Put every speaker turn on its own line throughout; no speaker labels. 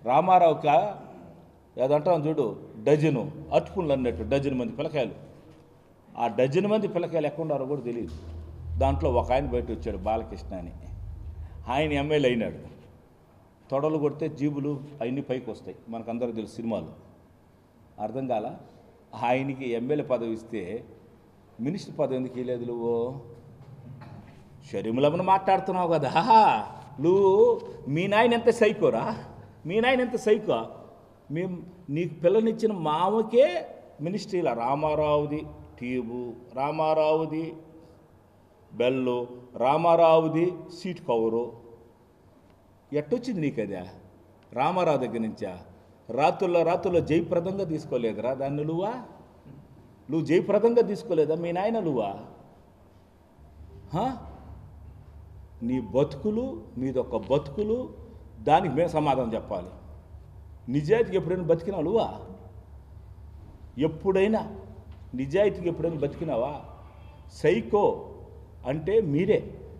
రామారావుక ఏదంటాం చూడు డజను అటుకులు అన్నట్టు డజన్ మంది పిల్లకాయలు ఆ డజన్ మంది పిల్లకాయలు ఎక్కడ ఉన్నారో కూడా తెలియదు దాంట్లో ఒక ఆయన బయట వచ్చాడు బాలకృష్ణ అని ఆయన ఎమ్మెల్యే అయినాడు తొడలు కొడితే జీబులు అవన్నీ పైకి వస్తాయి మనకందరూ తెలుసు సినిమాలు అర్థం కాల ఆయనకి ఎమ్మెల్యే పదవి ఇస్తే మినిస్టర్ పదవి ఎందుకు ఇవ్వలేదు నువ్వు షరీములమ్మను మాట్లాడుతున్నావు కదా నువ్వు మీ నాయన ఎంత సైకోరా మీ నాయన ఎంత సైకో మేము నీకు పిల్లనిచ్చిన మామకే మినిస్ట్రీల రామారావుది ట్యూబు రామారావుది బెల్లు రామారావుది సీట్ కవరు ఎట్టొచ్చింది నీకు అదే రామారావు దగ్గర నుంచా రాత్రుల్లో రాత్రుల్లో జయప్రదంగా తీసుకోలేదురా దాన్ని నువ్వా నువ్వు జయప్రదంగా తీసుకోలేదా మీ నాయన నువ్వా హా? నీ బతుకులు మీదొక బతుకులు దానికి మేము సమాధానం చెప్పాలి నిజాయితీకి ఎప్పుడైనా బతికినావు నువ్వా ఎప్పుడైనా నిజాయితీకి ఎప్పుడైనా బతికినావా సైకో అంటే మీరే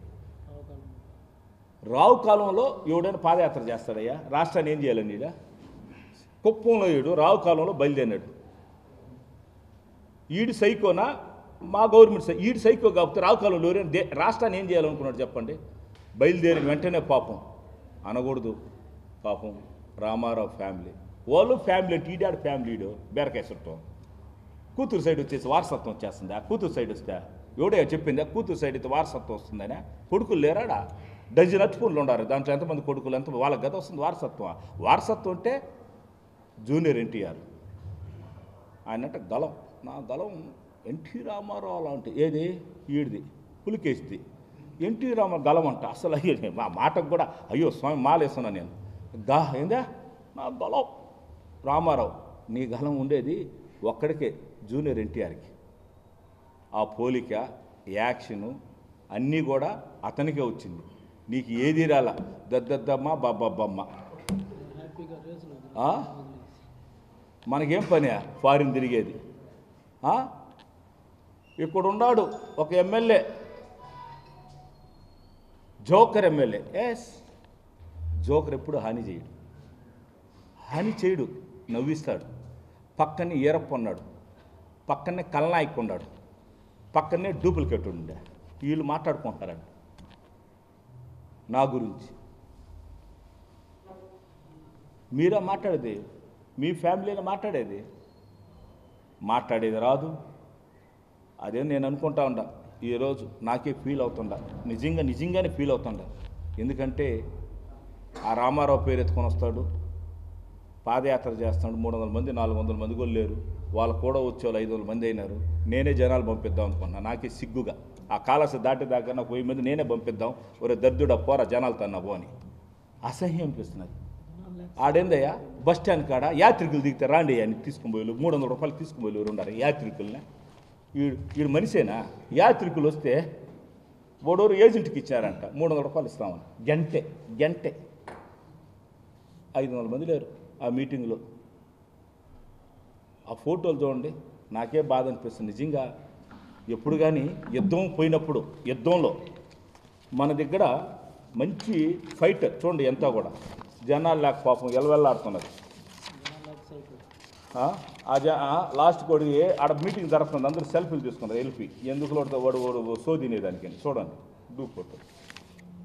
రావు కాలంలో ఎవడైనా పాదయాత్ర చేస్తాడయ్యా రాష్ట్రాన్ని ఏం చేయాలని ఈడ కుప్పంలో ఈడు రావు కాలంలో బయలుదేరినాడు ఈడు సైకోనా మా గవర్నమెంట్ సై ఈడు సైకో కాకపోతే రావు కాలంలో ఎవరైనా దే రాష్ట్రాన్ని ఏం చేయాలనుకున్నాడు చెప్పండి బయలుదేరిన వెంటనే పాపం అనకూడదు పాపం రామారావు ఫ్యామిలీ వాళ్ళు ఫ్యామిలీ అంటే ఈడాడు ఫ్యామిలీ ఈడు బీరకాయ చుట్టం కూతురు సైడ్ వచ్చేసి వారసత్వం వచ్చేస్తుందా కూతురు సైడ్ వస్తే ఎవడే చెప్పిందా కూతురు సైడ్ అయితే వారసత్వం వస్తుందనే కొడుకులు లేరాడా డజన్ అట్టుకులు ఉండారు దాంట్లో ఎంతమంది కొడుకులు ఎంత వాళ్ళకి గత వస్తుంది వారసత్వం వారసత్వం అంటే జూనియర్ ఎన్టీఆర్ ఆయన అంటే గలం నా గలం ఎన్టీ రామారావు లాంటి ఏది ఈడిది పులికేసిది ఎన్టీ రామ గలం అంట అసలు అయ్యో మా మాటకు కూడా అయ్యో స్వామి మాలేస్తున్నా నేను గా ఏందా నా గలం రామారావు నీ గలం ఉండేది ఒక్కడికే జూనియర్ ఎన్టీఆర్కి ఆ పోలిక యాక్షను అన్నీ కూడా అతనికే వచ్చింది నీకు ఏది రాలా దద్దద్దమ్మ బాబ్బమ్మ
హ్యాపీగా రేసులు
ఆ? మనకేం పని ఫారిన్ తిరిగేది ఆ? ఇక్కడ ఉన్నాడు ఒక ఎమ్మెల్యే జోకర్ ఎమ్మెల్యే ఎస్ జోకర్ ఎప్పుడు హాని చేయడు హాని చేయడు నవ్విస్తాడు పక్కనే ఈరప్ప ఉన్నాడు పక్కనే కల్నాయక్ ఉన్నాడు పక్కనే డూప్లికేట్ ఉండే వీళ్ళు మాట్లాడుకుంటారంట నా గురించి మీరా మాట్లాడేది మీ ఫ్యామిలీలో మాట్లాడేది మాట్లాడేది రాదు అదే నేను అనుకుంటా ఉండా ఈరోజు నాకే ఫీల్ అవుతుండా నిజంగా నిజంగానే ఫీల్ అవుతుండా ఎందుకంటే ఆ రామారావు పేరు ఎత్తుకొని వస్తాడు పాదయాత్ర చేస్తాడు మూడు వందల మంది నాలుగు వందల మంది కూడా లేరు వాళ్ళు కూడా వచ్చే వాళ్ళు ఐదు వందల మంది అయినారు నేనే జనాలు పంపిద్దాం అనుకున్నా నాకే సిగ్గుగా ఆ కాలస దాటేదాకా నాకు వెయ్యి మంది నేనే పంపిద్దాం ఒరే దర్దుడా పోరా జనాలు తన్నావు అని అసహ్యం అనిపిస్తున్నది ఆడేందయ్యా బస్ స్టాండ్ కాడ యాత్రికులు దిగితే రాండి అని తీసుకుని పోయి మూడు వందల రూపాయలు తీసుకుని పోయి ఉండారు యాత్రికుల్ని వీడు వీడు మనిషేనా యాత్రికులు వస్తే ఓడోరు ఏజెంట్కి ఇచ్చారంట మూడు వందల రూపాయలు ఇస్తామని గంటే గంటే ఐదు వందల మంది లేరు ఆ మీటింగ్లో ఆ ఫోటోలు చూడండి నాకే బాధ అనిపిస్తుంది నిజంగా ఎప్పుడు కానీ యుద్ధం పోయినప్పుడు యుద్ధంలో మన దగ్గర మంచి ఫైటర్ చూడండి ఎంతో కూడా జనాలు లేక పాపం ఎలవెల్లాడుతున్నారు ఆ? ఆ జ ఆ, లాస్ట్ కొడి ఆడ మీటింగ్ జరుగుతుంది అందరూ సెల్ఫీలు తీసుకున్నారు ఎల్పి ఎందుకు వాడు వాడు సో తినేదానికి చూడండి డూ ఫోటో